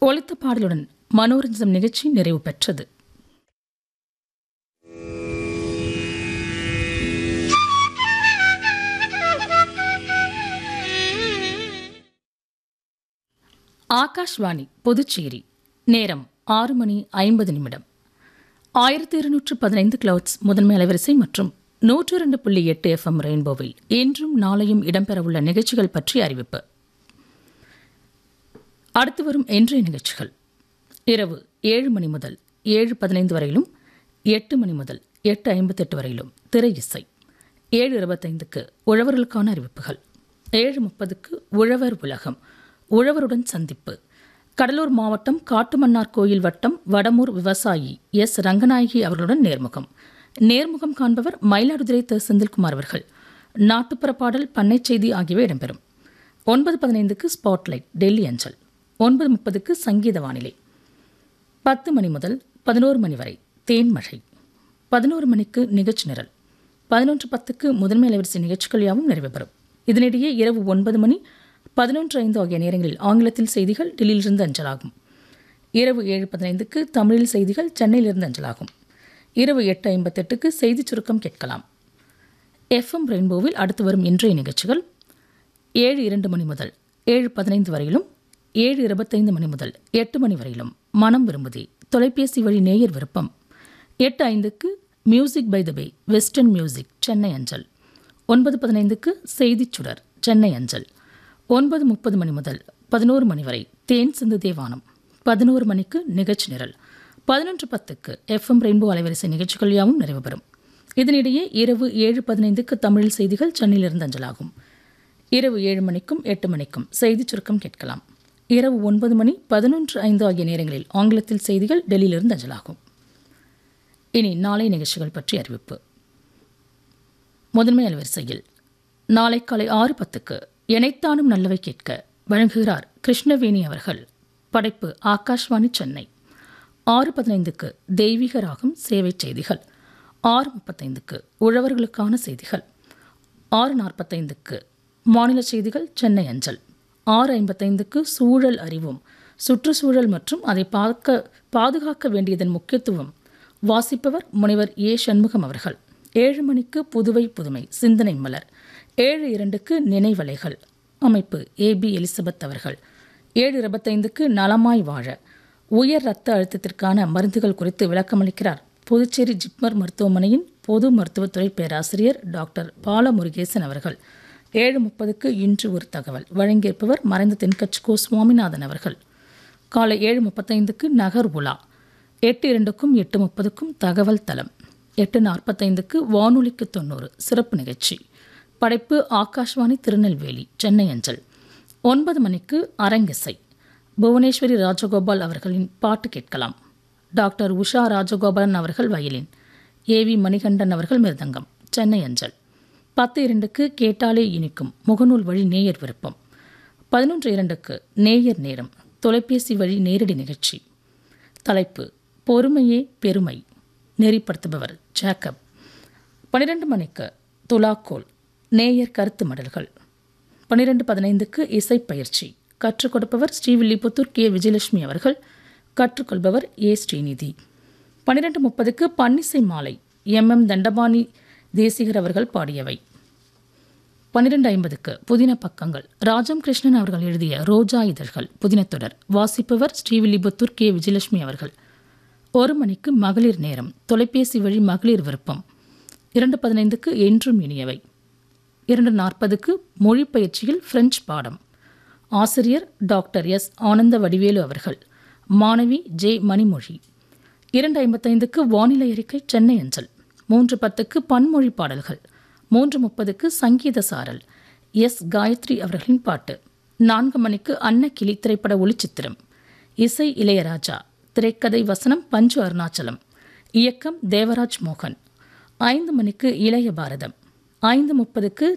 ஒலித்த பாடலுடன் மனோரஞ்சம் நிகழ்ச்சி நிறைவு பெற்றது ஆகாஷ்வாணி புதுச்சேரி நேரம் ஆறு மணி ஐம்பது நிமிடம் ஆயிரத்தி இருநூற்று பதினைந்து கிளவுட்ஸ் முதன்மை அலைவரிசை மற்றும் நூற்று இரண்டு புள்ளி எட்டு எஃப்எம் ரெயின்போவில் இன்றும் நாளையும் இடம்பெறவுள்ள நிகழ்ச்சிகள் பற்றி அறிவிப்பு அடுத்து வரும் இன்றைய நிகழ்ச்சிகள் இரவு ஏழு மணி முதல் ஏழு பதினைந்து வரையிலும் எட்டு மணி முதல் எட்டு ஐம்பத்தெட்டு வரையிலும் திரை இசை ஏழு இருபத்தைந்துக்கு உழவர்களுக்கான அறிவிப்புகள் ஏழு முப்பதுக்கு உழவர் உலகம் உழவருடன் சந்திப்பு கடலூர் மாவட்டம் காட்டுமன்னார் கோயில் வட்டம் வடமூர் விவசாயி எஸ் ரங்கநாயகி அவர்களுடன் நேர்முகம் நேர்முகம் காண்பவர் மயிலாடுதுறை த செந்தில்குமார் அவர்கள் நாட்டுப்புற பாடல் பண்ணை செய்தி ஆகியவை இடம்பெறும் ஒன்பது பதினைந்துக்கு ஸ்பாட்லைட் டெல்லி அஞ்சல் ஒன்பது முப்பதுக்கு சங்கீத வானிலை பத்து மணி முதல் பதினோரு மணி வரை தேன்மழை பதினோரு மணிக்கு நிகழ்ச்சி நிரல் பதினொன்று பத்துக்கு முதன்மை அலைவரிசை நிகழ்ச்சிகள் யாவும் நிறைவு பெறும் இதனிடையே இரவு ஒன்பது மணி பதினொன்று ஐந்து ஆகிய நேரங்களில் ஆங்கிலத்தில் செய்திகள் டெல்லியிலிருந்து அஞ்சலாகும் இரவு ஏழு பதினைந்துக்கு தமிழில் செய்திகள் சென்னையிலிருந்து அஞ்சலாகும் இரவு எட்டு ஐம்பத்தெட்டுக்கு செய்திச் சுருக்கம் கேட்கலாம் எஃப்எம் ரெயின்போவில் அடுத்து வரும் இன்றைய நிகழ்ச்சிகள் ஏழு இரண்டு மணி முதல் ஏழு பதினைந்து வரையிலும் ஏழு இருபத்தைந்து மணி முதல் எட்டு மணி வரையிலும் மனம் விரும்புதே தொலைபேசி வழி நேயர் விருப்பம் எட்டு ஐந்துக்கு Music by the Bay western music Chennai அஞ்சல் ஒன்பது பதினைந்துக்கு செய்திச் சுடர் சென்னை அஞ்சல் ஒன்பது முப்பது மணி முதல் பதினோரு மணி வரை தேன் சிந்து தேவானம் பதினோரு மணிக்கு நிகழ்ச்சி நிரல் பதினொன்று பத்துக்கு எஃப்எம் ரெயின்போ அலைவரிசை நிகழ்ச்சிகள் யாவும் நிறைவு பெறும் இதனிடையே இரவு ஏழு பதினைந்துக்கு தமிழ் செய்திகள் சென்னையிலிருந்து அஞ்சலாகும் இரவு ஏழு மணிக்கும் எட்டு மணிக்கும் செய்திச் சுருக்கம் கேட்கலாம் இரவு ஒன்பது மணி பதினொன்று ஐந்து ஆகிய நேரங்களில் ஆங்கிலத்தில் செய்திகள் டெல்லியிலிருந்து அஞ்சலாகும் இனி நாளை நிகழ்ச்சிகள் பற்றி அறிவிப்பு முதன்மை அலைவரிசையில் நாளை காலை ஆறு பத்துக்கு எனைத்தானும் நல்லவை கேட்க வழங்குகிறார் கிருஷ்ணவேணி அவர்கள் படைப்பு ஆகாஷ்வாணி சென்னை ஆறு பதினைந்துக்கு தெய்வீக ராகம் சேவை செய்திகள் ஆறு முப்பத்தைந்துக்கு உழவர்களுக்கான செய்திகள் ஆறு நாற்பத்தைந்துக்கு மாநில செய்திகள் சென்னை அஞ்சல் ஆறு ஐம்பத்தைந்துக்கு சூழல் அறிவும் சுற்றுச்சூழல் மற்றும் அதை பார்க்க பாதுகாக்க வேண்டியதன் முக்கியத்துவம் வாசிப்பவர் முனைவர் ஏ சண்முகம் அவர்கள் ஏழு மணிக்கு புதுவை புதுமை சிந்தனை மலர் ஏழு இரண்டுக்கு நினைவலைகள் அமைப்பு ஏ பி எலிசபெத் அவர்கள் ஏழு இருபத்தைந்துக்கு நலமாய் வாழ உயர் இரத்த அழுத்தத்திற்கான மருந்துகள் குறித்து விளக்கமளிக்கிறார் புதுச்சேரி ஜிப்மர் மருத்துவமனையின் பொது மருத்துவத்துறை பேராசிரியர் டாக்டர் பாலமுருகேசன் அவர்கள் ஏழு முப்பதுக்கு இன்று ஒரு தகவல் வழங்கியிருப்பவர் மறைந்த தென்கட்சி கோ சுவாமிநாதன் அவர்கள் காலை ஏழு முப்பத்தைந்துக்கு நகர் உலா எட்டு இரண்டுக்கும் எட்டு முப்பதுக்கும் தகவல் தளம் எட்டு நாற்பத்தைந்துக்கு வானொலிக்கு தொண்ணூறு சிறப்பு நிகழ்ச்சி படைப்பு ஆகாஷ்வாணி திருநெல்வேலி சென்னை அஞ்சல் ஒன்பது மணிக்கு அரங்கிசை புவனேஸ்வரி ராஜகோபால் அவர்களின் பாட்டு கேட்கலாம் டாக்டர் உஷா ராஜகோபாலன் அவர்கள் வயலின் ஏவி மணிகண்டன் அவர்கள் மிருதங்கம் சென்னை அஞ்சல் பத்து இரண்டுக்கு கேட்டாலே இனிக்கும் முகநூல் வழி நேயர் விருப்பம் பதினொன்று இரண்டுக்கு நேயர் நேரம் தொலைபேசி வழி நேரடி நிகழ்ச்சி தலைப்பு பொறுமையே பெருமை நெறிப்படுத்துபவர் ஜேக்கப் பன்னிரெண்டு மணிக்கு துலாக்கோல் நேயர் கருத்து மடல்கள் பன்னிரெண்டு பதினைந்துக்கு இசைப்பயிற்சி கற்றுக் கொடுப்பவர் ஸ்ரீவில்லிபுத்தூர் கே விஜயலட்சுமி அவர்கள் கற்றுக்கொள்பவர் ஏ ஸ்ரீநிதி பன்னிரெண்டு முப்பதுக்கு பன்னிசை மாலை எம் எம் தண்டபாணி தேசிகர் அவர்கள் பாடியவை பன்னிரெண்டு ஐம்பதுக்கு புதின பக்கங்கள் ராஜம் கிருஷ்ணன் அவர்கள் எழுதிய ரோஜா இதழ்கள் புதினத்தொடர் வாசிப்பவர் ஸ்ரீவில்லிபுத்தூர் கே விஜயலட்சுமி அவர்கள் ஒரு மணிக்கு மகளிர் நேரம் தொலைபேசி வழி மகளிர் விருப்பம் இரண்டு பதினைந்துக்கு என்றும் இனியவை இரண்டு நாற்பதுக்கு மொழி பயிற்சியில் பிரெஞ்சு பாடம் ஆசிரியர் டாக்டர் எஸ் ஆனந்த வடிவேலு அவர்கள் மாணவி ஜே மணிமொழி இரண்டு ஐம்பத்தைந்துக்கு வானிலை அறிக்கை சென்னை அஞ்சல் மூன்று பத்துக்கு பன்மொழி பாடல்கள் மூன்று முப்பதுக்கு சங்கீத சாரல் எஸ் காயத்ரி அவர்களின் பாட்டு நான்கு மணிக்கு அன்னக்கிளி திரைப்பட ஒளிச்சித்திரம் இசை இளையராஜா திரைக்கதை வசனம் பஞ்சு அருணாச்சலம் இயக்கம் தேவராஜ் மோகன் ஐந்து மணிக்கு இளைய பாரதம் ஐந்து முப்பதுக்கு